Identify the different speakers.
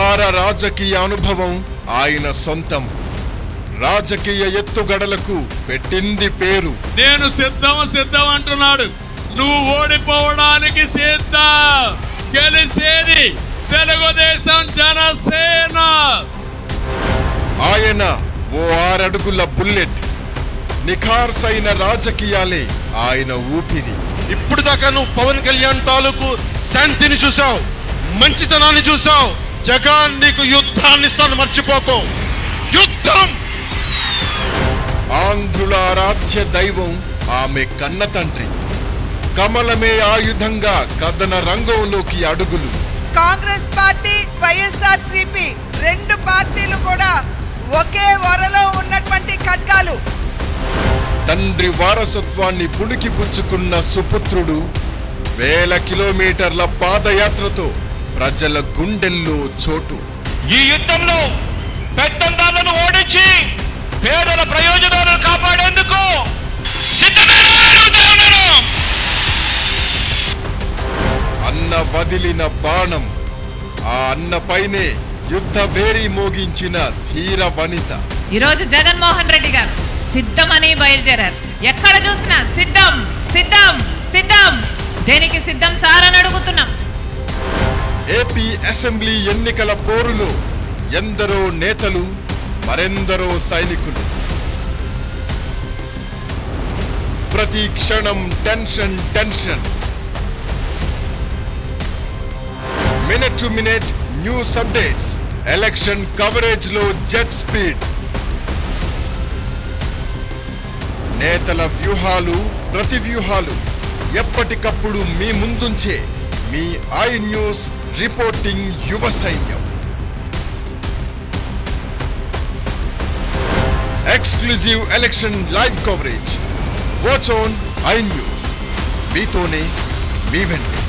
Speaker 1: అపార రాజకీయ అనుభవం ఆయన సొంతం రాజకీయ ఎత్తుగడలకు పెట్టింది పేరు
Speaker 2: నేను సిద్ధం సిద్ధం అంటున్నాడు నువ్వు ఓడిపోవడానికి సిద్ధం గెలిచేది తెలుగుదేశం జనసేన
Speaker 1: ఆయన ఓ ఆరడుగుల బుల్లెట్ నిఖార్సైన రాజకీయాలే ఆయన ఊపిరి
Speaker 3: ఇప్పుడు దాకా నువ్వు పవన్ కళ్యాణ్ తాలూకు శాంతిని చూసావు మంచితనాన్ని చూసావు జగన్ నీకు యుద్ధాన్ని ఇస్తాను మర్చిపోకు యుద్ధం
Speaker 1: ఆంధ్రుల ఆరాధ్య దైవం ఆమె కన్న తండ్రి కమలమే ఆయుధంగా కథన రంగంలోకి అడుగులు
Speaker 4: కాంగ్రెస్ పార్టీ వైఎస్ఆర్ సిపి రెండు పార్టీలు కూడా ఒకే వరలో ఉన్నటువంటి ఖడ్గాలు
Speaker 1: తండ్రి వారసత్వాన్ని పుణికి పుచ్చుకున్న సుపుత్రుడు వేల కిలోమీటర్ల పాదయాత్రతో ప్రజల గుండెల్లో చోటు
Speaker 5: ఈ యుద్ధంలో పెత్తందారులను ఓడించి పేదల ప్రయోజనాలను కాపాడేందుకు సిద్ధమేనా అని అడుగుతా ఉన్నాను.
Speaker 1: అన్న వదిలిన బాణం ఆ అన్నపైనే యుద్ధ వేరి మోగించిన ధీర వనిత
Speaker 6: ఈరోజు జగన్మోహన్ రెడ్డి గారు సిద్ధమని బయలుదేరారు ఎక్కడ చూసినా సిద్ధం సిద్ధం సిద్ధం దేనికి సిద్ధం సార్ అని అడుగుతున్నాం
Speaker 1: ఏపీ అసెంబ్లీ ఎన్నికల పోరులో ఎందరో నేతలు మరెందరో సైనికులు ప్రతి క్షణం tension tension minute to minute news updates election coverage లో జెట్ స్పీడ్ నేతల వ్యూహాలు ప్రతి వ్యూహాలు ఎప్పటికప్పుడు మీ ముందుంచే మీ ఐ న్యూస్ రిపోర్టింగ్ యువ సైన్యం exclusive election live coverage watch on I news మీతోనే మీ వెంట